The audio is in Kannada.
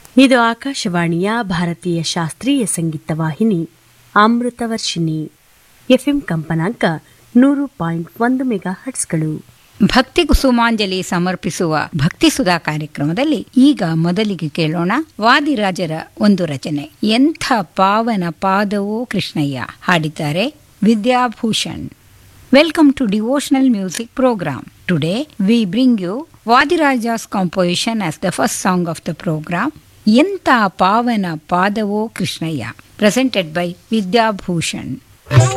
ಇದು ಆಕಾಶವಾಣಿಯ ಭಾರತೀಯ ಶಾಸ್ತ್ರೀಯ ಸಂಗೀತ ವಾಹಿನಿ ಅಮೃತವರ್ಷಿಣಿ ಎಫ್ಎಂ ಕಂಪನಾಂಕ ನೂರು ಪಾಯಿಂಟ್ ಒಂದು ಮೆಗಾ ಹಟ್ಸ್ಗಳು ಭಕ್ತಿ ಕುಸುಮಾಂಜಲಿ ಸಮರ್ಪಿಸುವ ಭಕ್ತಿ ಸುಧಾ ಕಾರ್ಯಕ್ರಮದಲ್ಲಿ ಈಗ ಮೊದಲಿಗೆ ಕೇಳೋಣ ವಾದಿರಾಜರ ಒಂದು ರಚನೆ ಎಂಥ ಪಾವನ ಪಾದವೋ ಕೃಷ್ಣಯ್ಯ ಹಾಡಿದ್ದಾರೆ Vidyabhushan welcome to devotional music programme today we bring you Vadiraja's composition as the first song of the programme ಎಂಥ ಪಾವನ ಪಾದವೋ ಕೃಷ್ಣಯ್ಯ ಪ್ರೆಸೆಂಟೆಡ್ ಬೈ ವಿದ್ಯಾಭೂಷಣ್